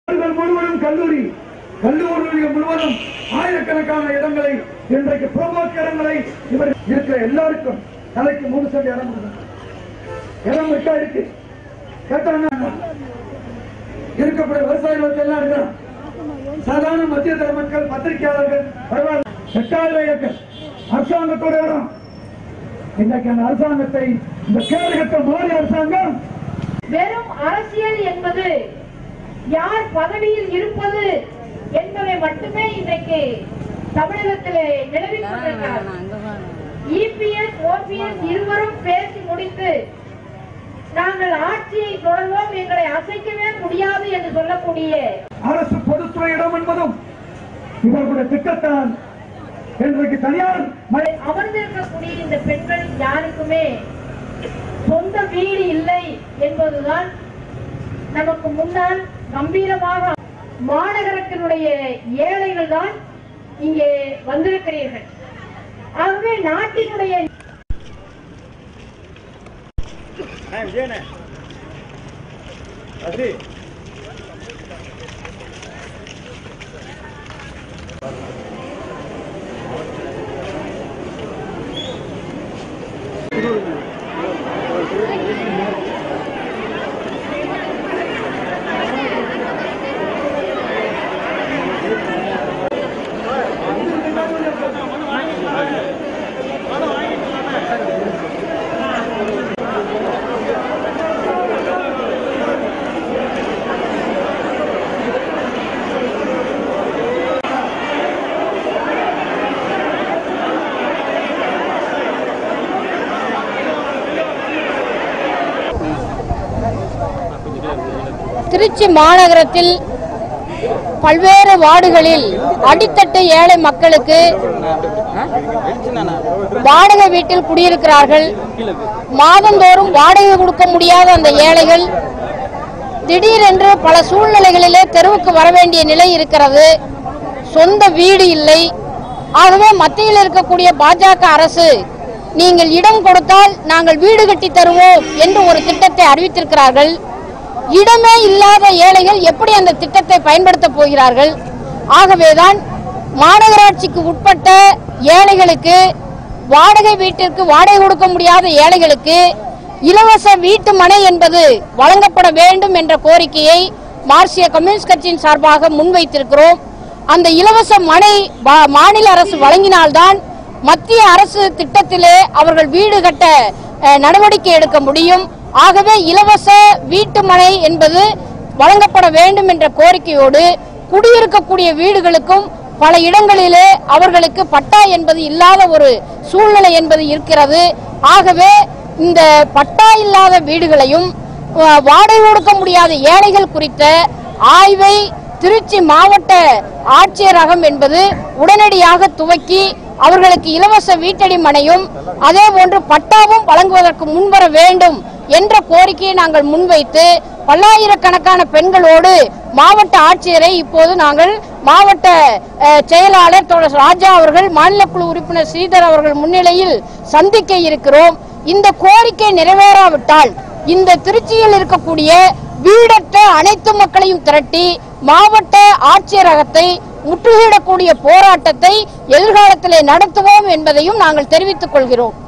நாடுகள் முழுவதும் கல்லூரி கல்லூரிகள் முழுவதும் ஆயிரக்கணக்கான இடங்களை இன்றைக்கு புறம்போக்கு இடங்களை இவர் இருக்கிற எல்லாருக்கும் தலைக்கு மூணு சென்ட் இடம் கொடுக்கணும். இடம் விட்டா இருக்கு கேட்டாங்க இருக்கப்பட விவசாயிகளுக்கு எல்லாம் இருக்கிறோம் சாதாரண மத்திய தர மக்கள் பத்திரிகையாளர்கள் பரவாயில்ல எட்டாயிரம் ஏக்கர் அரசாங்கத்தோட இடம் இன்னைக்கு அந்த அரசாங்கத்தை இந்த கேரளத்தை மோடி அரசாங்கம் வெறும் அரசியல் என்பது யார் பதவியில் இருப்பது என்பதை மட்டுமே இன்றைக்கு தமிழகத்திலே நிலவிக் கொண்டிருக்கிறது இபிஎஸ் ஓபிஎஸ் இருவரும் பேசி முடித்து நாங்கள் ஆட்சியை தொடர்வோம் எங்களை அசைக்கவே முடியாது என்று சொல்லக்கூடிய அரசு பொதுத்துறை இடம் என்பதும் இவர்களுடைய திட்டத்தால் இன்றைக்கு தனியார் மழை அமர்ந்திருக்கக்கூடிய இந்த பெண்கள் யாருக்குமே சொந்த வீடு இல்லை என்பதுதான் நமக்கு முன்னால் கம்பீரமாக மாநகரத்தினுடைய ஏழைகள் தான் இங்கே வந்திருக்கிறீர்கள் ஆகவே நாட்டினுடைய திருச்சி மாநகரத்தில் பல்வேறு வார்டுகளில் அடித்தட்டு ஏழை மக்களுக்கு வாடகை வீட்டில் குடியிருக்கிறார்கள் மாதந்தோறும் வாடகை கொடுக்க முடியாத அந்த ஏழைகள் திடீரென்று பல சூழ்நிலைகளிலே தெருவுக்கு வர வேண்டிய நிலை இருக்கிறது சொந்த வீடு இல்லை ஆகவே மத்தியில் இருக்கக்கூடிய பாஜக அரசு நீங்கள் இடம் கொடுத்தால் நாங்கள் வீடு கட்டி தருவோம் என்று ஒரு திட்டத்தை அறிவித்திருக்கிறார்கள் இடமே இல்லாத ஏழைகள் எப்படி அந்த திட்டத்தை பயன்படுத்த போகிறார்கள் ஆகவேதான் மாநகராட்சிக்கு உட்பட்ட ஏழைகளுக்கு வாடகை வீட்டிற்கு வாடகை கொடுக்க முடியாத ஏழைகளுக்கு இலவச வீட்டு மனை என்பது வழங்கப்பட வேண்டும் என்ற கோரிக்கையை மார்க்சிய கம்யூனிஸ்ட் கட்சியின் சார்பாக முன்வைத்திருக்கிறோம் அந்த இலவச மனை வா- மாநில அரசு வழங்கினால்தான் மத்திய அரசு திட்டத்திலே அவர்கள் வீடு கட்ட அஹ், நடவடிக்கை எடுக்க முடியும் ஆகவே இலவச வீட்டு மனை என்பது வழங்கப்பட வேண்டும் என்ற கோரிக்கையோடு குடியிருக்கக்கூடிய வீடுகளுக்கும் பல இடங்களிலே அவர்களுக்கு பட்டா என்பது இல்லாத ஒரு சூழ்நிலை என்பது இருக்கிறது ஆகவே இந்த பட்டா இல்லாத வீடுகளையும் அஹ், வாடகை கொடுக்க முடியாத ஏழைகள் குறித்த ஆய்வை திருச்சி மாவட்ட ஆட்சியரகம் என்பது உடனடியாக துவக்கி அவர்களுக்கு இலவச வீட்டடி மனையும் அதே போன்று பட்டாவும் வழங்குவதற்கு முன்வர வேண்டும் என்ற கோரிக்கையை நாங்கள் முன்வைத்து பல்லாயிரக்கணக்கான பெண்களோடு மாவட்ட ஆட்சியரை இப்போது நாங்கள் மாவட்ட அஹ், செயலாளர் தோழர் ராஜா அவர்கள் மாநில குழு உறுப்பினர் ஸ்ரீதர் அவர்கள் முன்னிலையில் சந்திக்க இருக்கிறோம் இந்த கோரிக்கை நிறைவேறாவிட்டால் இந்த திருச்சியில் இருக்கக்கூடிய வீடற்ற அனைத்து மக்களையும் திரட்டி மாவட்ட ஆட்சியரகத்தை முற்றுகையிடக்கூடிய போராட்டத்தை எதிர்காலத்திலே நடத்துவோம் என்பதையும் நாங்கள் தெரிவித்துக் கொள்கிறோம்